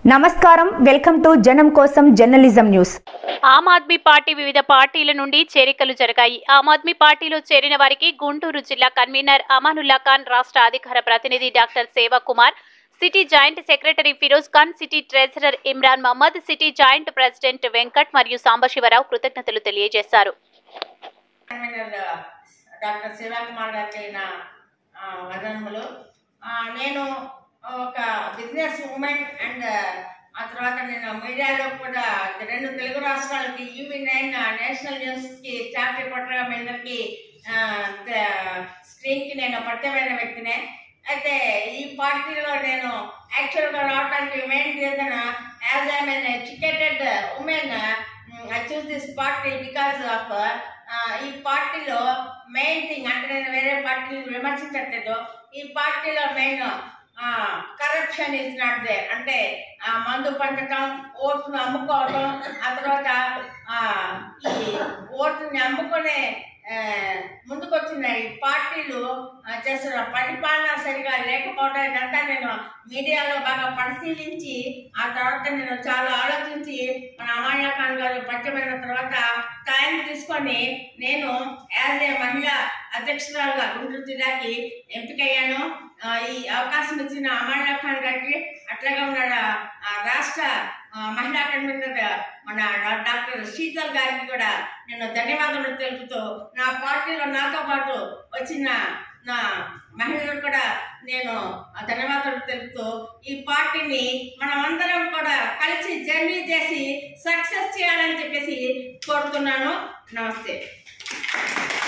నమస్కారం welcome to జనం కోసం journalism news Aam Aadmi party వివిధ పార్టీల నుండి చేరికలు జరిగాయి ఆమ్ ఆద్మీ పార్టీలో చేరిన వారికి గుంటూరు జిల్లా కన్వీనర్ అమానుల్లా ఖాన్ రాష్ట్ర అధికార ప్రతినిధి doctor Seva Kumar city joint secretary Firoz Khan city treasurer Imran Mohammed city joint president Venkat మరియు సాంబశివరావు కృతజ్ఞతలు తెలియజేశారు కన్వీనర్ డాక్టర్ శివకుమార్ గారికి నా ఆ, వందనములు ఆ, నేను ఒక బిజినెస్ ఉమెన్ అండ్ ఆ తర్వాత నేను మీడియాలో కూడా రెండు తెలుగు రాష్ట్రాలకి యూవీ నైన్ నేషనల్ న్యూస్కి స్టాఫ్ రిపోర్టర్గా మీ అందరికీ స్క్రీన్కి నేను పరిచయమైన వ్యక్తినే అయితే ఈ పార్టీలో నేను యాక్చువల్గా రావడానికి main reason as I mean educated women I choose this party because of ఈ పార్టీలో మెయిన్ థింగ్ అంటే నేను వేరే పార్టీని విమర్శించట్లేదు ఈ పార్టీలో main corruption is not there అంటే ఆ, మందు పంచటం ఓట్ను అమ్ముకోవటం ఆ తర్వాత ఆ, ఈ ఓటుని అమ్ముకునే ఆ, ముందుకొచ్చిన ఈ పార్టీలు ఆ, చేస్తున్న పరిపాలన సరిగా లేకపోవడం ఇదంతా నేను మీడియాలో బాగా పరిశీలించి ఆ తర్వాత నేను చాలా ఆలోచించి మన అమాన్య ఖాన్ గారు పరిచయమైన తర్వాత టైం తీసుకొని నేను యాజ్ ఏ మహిళా అధ్యక్షురాలుగా గుంటూరు జిల్లాకి ఎంపికయ్యాను ఆ, ఈ అవకాశం ఇచ్చిన అమాన్య ఖాన్ గారికి అట్లాగే ఉన్న ఆ, రాష్ట్ర ఆ, మహిళా కన్వీనర్ మన డాక్టర్ శీతల్ గారికి కూడా నేను ధన్యవాదాలు తెలుపుతూ నా పార్టీలో నాతో పాటు వచ్చిన నా మహిళలకు కూడా నేను ఆ ధన్యవాదాలు తెలుపుతూ ఈ పార్టీని మనం అందరం కూడా కలిసి జర్నీ చేసి సక్సెస్ చేయాలని చెప్పేసి కోరుతున్నాను నమస్తే